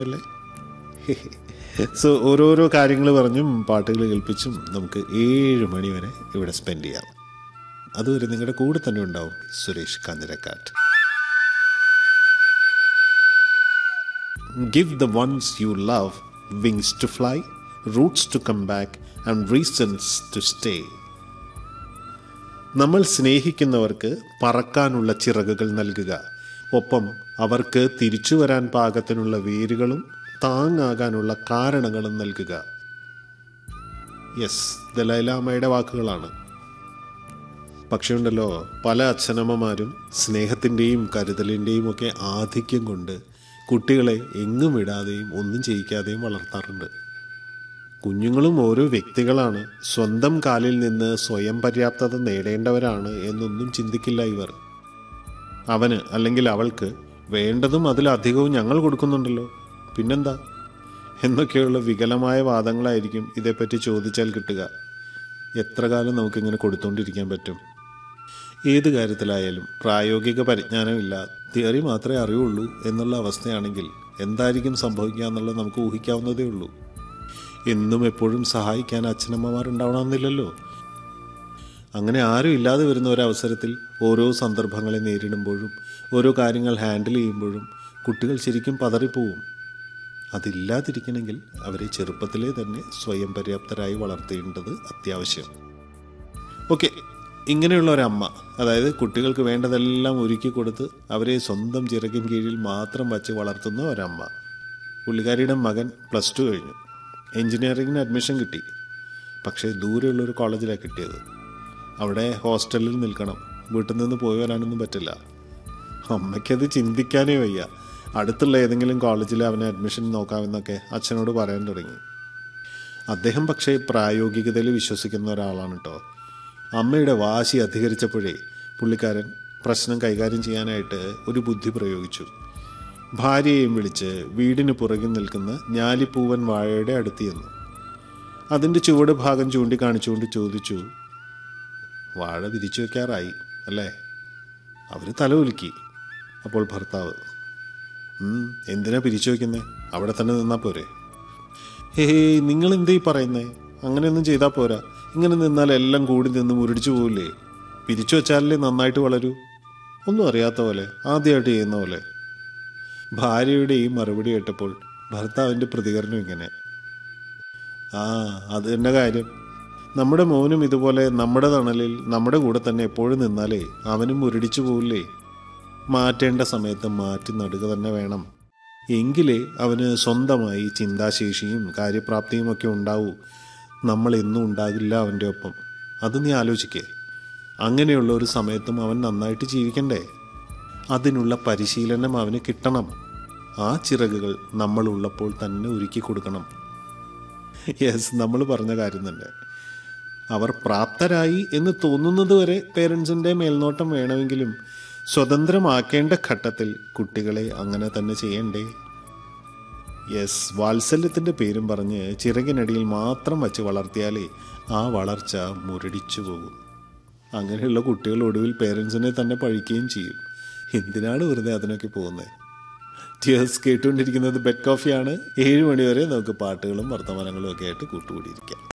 അല്ലേ സോ ഓരോരോ കാര്യങ്ങൾ പറഞ്ഞും പാട്ടുകൾ കേൾപ്പിച്ചും നമുക്ക് ഏഴ് മണി വരെ ഇവിടെ സ്പെൻഡ് ചെയ്യാം അതുവരെ നിങ്ങളുടെ കൂടെ തന്നെ ഉണ്ടാവും Suresh Kanjirakkattu give the ones you love wings to fly roots to come back and reasons to stay നമ്മൾ സ്നേഹിക്കുന്നവർക്ക് പറക്കാനുള്ള ചിറകുകൾ നൽകുക ഒപ്പം അവർക്ക് തിരിച്ചു വരാൻ പാകത്തിനുള്ള വേരുകളും താങ്ങാകാനുള്ള കാരണങ്ങളും നൽകുക യെസ് ദലൈലാമയുടെ വാക്കുകളാണ് പക്ഷേ ഉണ്ടല്ലോ പല അച്ഛനമ്മമാരും സ്നേഹത്തിൻ്റെയും കരുതലിൻ്റെയും ഒക്കെ ആധിക്യം കൊണ്ട് കുട്ടികളെ എങ്ങും വിടാതെയും ഒന്നും ചെയ്യിക്കാതെയും വളർത്താറുണ്ട് കുഞ്ഞുങ്ങളും ഓരോ വ്യക്തികളാണ് സ്വന്തം കാലിൽ നിന്ന് സ്വയം പര്യാപ്തത നേടേണ്ടവരാണ് എന്നൊന്നും ചിന്തിക്കില്ല ഇവർ അവന് അല്ലെങ്കിൽ അവൾക്ക് വേണ്ടതും അതിലധികവും ഞങ്ങൾ കൊടുക്കുന്നുണ്ടല്ലോ പിന്നെന്താ എന്നൊക്കെയുള്ള വികലമായ വാദങ്ങളായിരിക്കും ഇതേപ്പറ്റി ചോദിച്ചാൽ കിട്ടുക എത്ര കാലം നമുക്കിങ്ങനെ കൊടുത്തുകൊണ്ടിരിക്കാൻ പറ്റും ഏത് കാര്യത്തിലായാലും പ്രായോഗിക പരിജ്ഞാനമില്ല തിയറി മാത്രമേ അറിയുള്ളൂ എന്നുള്ള അവസ്ഥയാണെങ്കിൽ എന്തായിരിക്കും സംഭവിക്കുക എന്നുള്ളത് നമുക്ക് ഊഹിക്കാവുന്നതേ ഉള്ളൂ എന്നും എപ്പോഴും സഹായിക്കാൻ അച്ഛനമ്മമാർ ഉണ്ടാവണമെന്നില്ലല്ലോ അങ്ങനെ ആരും ഇല്ലാതെ വരുന്ന ഒരവസരത്തിൽ ഓരോ സന്ദർഭങ്ങളെ നേരിടുമ്പോഴും ഓരോ കാര്യങ്ങൾ ഹാൻഡിൽ ചെയ്യുമ്പോഴും കുട്ടികൾ ശരിക്കും പതറിപ്പോവും അതില്ലാതിരിക്കണമെങ്കിൽ അവരെ ചെറുപ്പത്തിലേ തന്നെ സ്വയം പര്യാപ്തരായി വളർത്തേണ്ടത് അത്യാവശ്യം ഓക്കെ ഇങ്ങനെയുള്ള ഒരമ്മ അതായത് കുട്ടികൾക്ക് വേണ്ടതെല്ലാം ഒരുക്കി കൊടുത്ത് അവരെ സ്വന്തം ചിറകിൻ കീഴിൽ മാത്രം വച്ച് വളർത്തുന്ന ഒരമ്മ പുള്ളിക്കാരിയുടെ മകൻ പ്ലസ് ടു കഴിഞ്ഞു എൻജിനീയറിങ്ങിന് അഡ്മിഷൻ കിട്ടി പക്ഷേ ദൂരെയുള്ള ഒരു കോളേജിലാണ് കിട്ടിയത് അവിടെ ഹോസ്റ്റലിൽ നിൽക്കണം വീട്ടിൽ നിന്ന് പോയി വരാനൊന്നും പറ്റില്ല അമ്മയ്ക്കത് ചിന്തിക്കാനേ വയ്യ അടുത്തുള്ള ഏതെങ്കിലും കോളേജിൽ അവനെ അഡ്മിഷൻ നോക്കാമെന്നൊക്കെ അച്ഛനോട് പറയാൻ തുടങ്ങി അദ്ദേഹം പക്ഷേ പ്രായോഗികതയിൽ വിശ്വസിക്കുന്ന ഒരാളാണ് കേട്ടോ അമ്മയുടെ വാശി അധികരിച്ചപ്പോഴേ പുള്ളിക്കാരൻ പ്രശ്നം കൈകാര്യം ചെയ്യാനായിട്ട് ഒരു ബുദ്ധി പ്രയോഗിച്ചു ഭാര്യയെയും വിളിച്ച് വീടിന് പുറകിൽ നിൽക്കുന്ന ഞാലിപ്പൂവൻ വാഴയുടെ അടുത്ത് ചെന്നു അതിൻ്റെ ചുവട് ഭാഗം ചൂണ്ടിക്കാണിച്ചുകൊണ്ട് ചോദിച്ചു വാഴ വിരിച്ചു വെക്കാറായി അല്ലേ അവർ തല ഉലുക്കി അപ്പോൾ ഭർത്താവ് "ഉം, എന്തിനാ പിരിച്ചു വെക്കുന്നേ അവിടെ തന്നെ നിന്നാ പോരെ ഹേയ് നിങ്ങൾ എന്തേ പറയുന്നേ അങ്ങനെയൊന്നും ചെയ്താൽ പോരാ ഇങ്ങനെ നിന്നാൽ എല്ലാം കൂടി നിന്ന് മുരടിച്ചു പോവില്ലേ പിരിച്ചു വെച്ചാലല്ലേ നന്നായിട്ട് വളരൂ ഒന്നും അറിയാത്ത പോലെ ആദ്യമായിട്ട് ചെയ്യുന്ന പോലെ ഭാര്യയുടെ ഈ മറുപടി കേട്ടപ്പോൾ ഭർത്താവിൻ്റെ പ്രതികരണം ഇങ്ങനെ ആ അത് തന്നെ കാര്യം നമ്മുടെ മോനും ഇതുപോലെ നമ്മുടെ തണലിൽ നമ്മുടെ കൂടെ തന്നെ എപ്പോഴും നിന്നാലേ അവനും മുരടിച്ചു പോവില്ലേ മാറ്റേണ്ട സമയത്ത് മാറ്റി നടുക തന്നെ വേണം എങ്കിലേ അവന് സ്വന്തമായി ചിന്താശേഷിയും കാര്യപ്രാപ്തിയും ഒക്കെ ഉണ്ടാവൂ നമ്മൾ എന്നും ഉണ്ടാകില്ല അവൻ്റെ ഒപ്പം അത് നീ ആലോചിക്കേ അങ്ങനെയുള്ള ഒരു സമയത്തും അവൻ നന്നായിട്ട് ജീവിക്കണ്ടേ അതിനുള്ള പരിശീലനം അവന് കിട്ടണം ആ ചിറകുകൾ നമ്മൾ ഉള്ളപ്പോൾ തന്നെ ഒരുക്കി കൊടുക്കണം യെസ് നമ്മൾ പറഞ്ഞ കാര്യം തന്നെ അവർ പ്രാപ്തരായി എന്ന് തോന്നുന്നത് വരെ പേരൻസിൻ്റെ മേൽനോട്ടം വേണമെങ്കിലും സ്വതന്ത്രമാക്കേണ്ട ഘട്ടത്തിൽ കുട്ടികളെ അങ്ങനെ തന്നെ ചെയ്യണ്ടേ യെസ് വാത്സല്യത്തിൻ്റെ പേരും പറഞ്ഞ് ചിറകിനടിയിൽ മാത്രം വച്ച് വളർത്തിയാലേ ആ വളർച്ച മുരടിച്ചു പോകും അങ്ങനെയുള്ള കുട്ടികൾ ഒടുവിൽ പേരൻസിനെ തന്നെ പഴിക്കുകയും ചെയ്യും എന്തിനാണ് വെറുതെ അതിനൊക്കെ പോകുന്നത് ടിയേഴ്സ് കേട്ടുകൊണ്ടിരിക്കുന്നത് ബെഡ് കോഫിയാണ് ഏഴ് മണിവരെ നമുക്ക് പാട്ടുകളും വർത്തമാനങ്ങളും ഒക്കെ ആയിട്ട് കൂട്ടുകൂടിയിരിക്കാം